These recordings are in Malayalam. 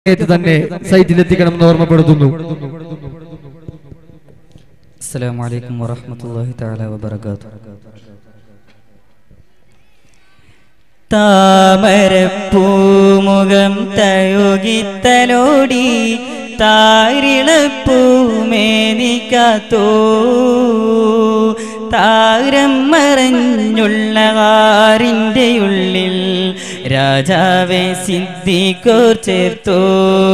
സമയത്ത് തന്നെ സൈറ്റിലെത്തിക്കണമെന്ന് ഓർമ്മപ്പെടുത്തുന്നു السلام عليكم ورحمة الله تعالى وبركاته താമരപ്പൂമുഖം തഴുകിത്തലോടി താരിളപ്പൂമേനിക്കാത്തോ താരം മറഞ്ഞുള്ള കാറിൻ്റെ ഉള്ളിൽ രാജാവെ സിദ്ധിക്കോർ ചേർത്തോ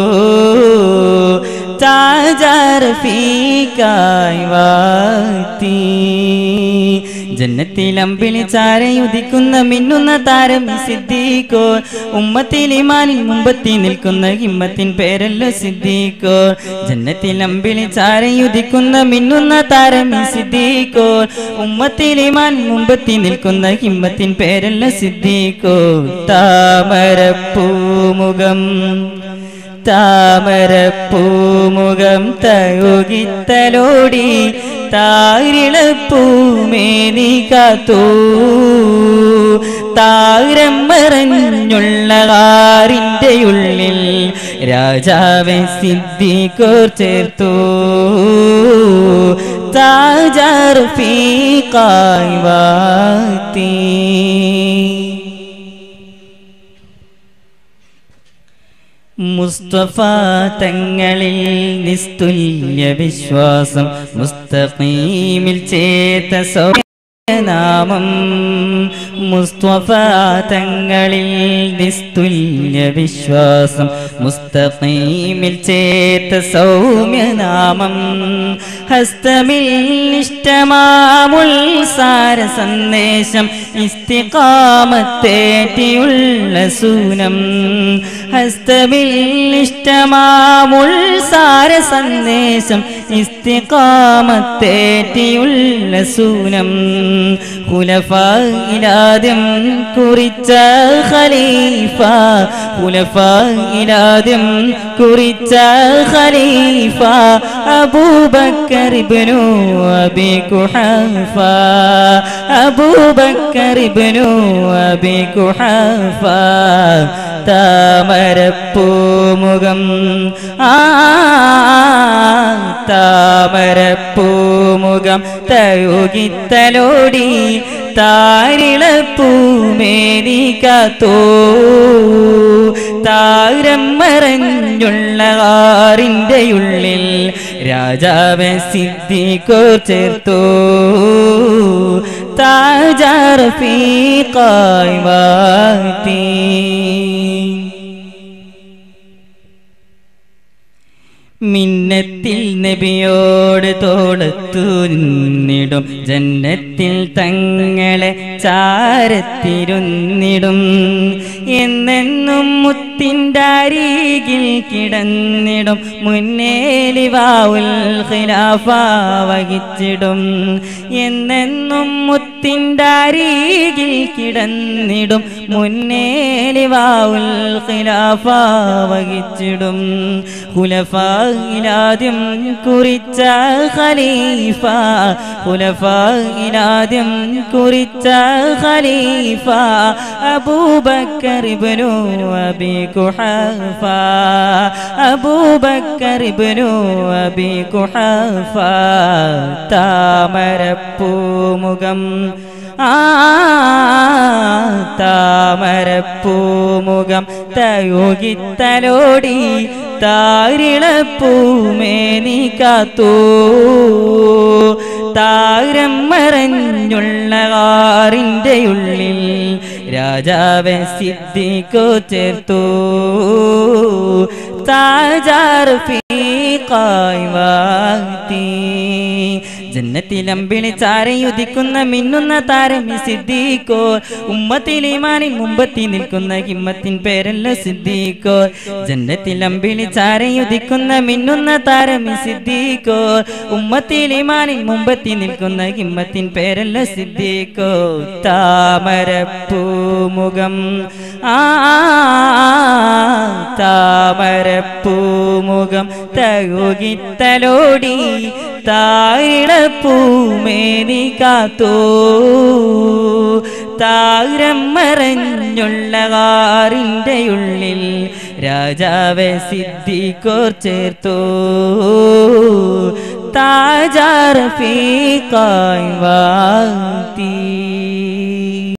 താജാർഫീക്കായി വാത്തി ജന്നത്തിൽ അമ്പിളി ചാരയുദിക്കുന്ന മിന്നുന്ന താരം സിദ്ദീക്കോ ഉമ്മത്തിൽ ഇമാനിൽ മുമ്പത്തി നിൽക്കുന്ന ഹിമ്മത്തിൻ പേരല്ലോ സിദ്ദീക്കോ ജന്നത്തിൽ അമ്പിളി ചാരയുദിക്കുന്ന മിന്നുന്ന താരം സിദ്ദീക്കോ ഉമ്മത്തിൽ ഇമാൻ മുമ്പത്തി നിൽക്കുന്ന ഹിമ്മത്തിൻ പേരല്ലോ സിദ്ദീക്കോ താമരപ്പൂമുഖം താമരപ്പൂമുഖം തഴുകിത്തലോടി താരിളപ്പൂമേനി കാത്തൂ താരം മറഞ്ഞുള്ള കാറിൻ്റെ ഉള്ളിൽ രാജാവെ സിദ്ധിക്കോർ ചേർത്തു താജാർ ഫീക്കായി വാത്തി മുസ്തഫ തങ്ങളിൽ നിസ്തുല്യ വിശ്വാസം മുസ്തഖീമിൽ ചേത്ത സൗനാമം മുസ്തഫ തങ്ങളിൽ നിസ്തുല്യ വിശ്വാസം മുസ്തഖീമിൽ ചേത്ത സൗമ്യനാമം ഹസ്തമിൽ ഇഷ്ടമാമുൾ സാര സന്ദേശം ഇസ്തികാമത്തേറ്റിയുള്ള സൂനം ഹസ്തമിൽ ഇഷ്ടമാമുൾ സാര സന്ദേശം ഇസ്തികാമത്തേറ്റിയുള്ള സൂനം ഖുലഫായിലാദ്യം കുറിച്ച ഖലീഫ ഖുലഫായിലാദ്യം കുറിച്ച ഖലീഫ അബൂബക്കർ ഇബ്നു അബി കുഹഫ അബൂബക്കർ ഇബ്നു അബി കുഹഫ താമരപ്പൂമുഖം ആ താമരപ്പൂമുഖം തഴുകിത്തലോടി താരിളപ്പൂമേനി കാത്തോ താരം മറഞ്ഞുള്ള കാറിൻ്റെ ഉള്ളിൽ രാജാവെ സിദ്ധിക്കോ ചേർത്തോ താജാർ ഫീക്കായി വാത്തി മിന്നത്തിൽ നബിയോട് തോളത്തു നിന്നിടും ജന്നത്തിൽ തങ്ങളെ ചാരത്തിരുന്നിടും എന്നെന്നും മുത്തിൻ്റെ അരികിൽ കിടന്നിടും മുന്നേലിവാവുൽ ഖിലാഫ വഹിച്ചിടും എന്നെന്നും മുത്തിൻ്റെ അരികിൽ കിടന്നിടും മുന്നേലിവാവുൽ ഖിലാഫ വഹിച്ചിടും ഖുലഫായിലാദ്യം കുറിച്ച ഖലീഫ ഖുലഫായിലാദ്യം കുറിച്ച ഖലീഫ അബൂബക്കർ ഇബ്നു അബി കുഹഫ അബൂബക്കർ ഇബ്നു അബി കുഹഫ താമരപ്പൂമുഖം ആ താമരപ്പൂമുഖം തയുകിത്തലോടി താരിളപ്പൂമേനി കാത്തൂ താരം മറഞ്ഞുള്ള കാറിൻ്റെ ഉള്ളിൽ രാജാവെ സിദ്ധിക്കോ ചേർത്തു താജാർ ഫീക്കായി വാത്തി ജന്നത്തിലമ്പിളി ചാരയുദിക്കുന്ന മിന്നുന്ന താരം സിദ്ദീക്കോ ഉമ്മത്തിലിമാനിൽ മുമ്പത്തി നിൽക്കുന്ന ഹിമ്മത്തിൻ പേരല്ല സിദ്ദീക്കോ ജന്നത്തിലമ്പിളി ചാരയുദിക്കുന്ന മിന്നുന്ന താരം സിദ്ദീക്കോ ഉമ്മത്തിലിമാനിൽ മുമ്പത്തി നിൽക്കുന്ന ഹിമ്മത്തിൻ പേരല്ല സിദ്ദീക്കോ താമരപ്പൂമുഖം ആ താമരപ്പൂമുഖം തഴുകിത്തലോടി തായിളപ്പൂമേനി കാത്തോ താരം മറഞ്ഞുള്ള കാറിൻ്റെ ഉള്ളിൽ രാജാവെ സിദ്ധിക്കോർ ചേർത്തു താജാർ ഫീക്കായി വാഴ്ത്തി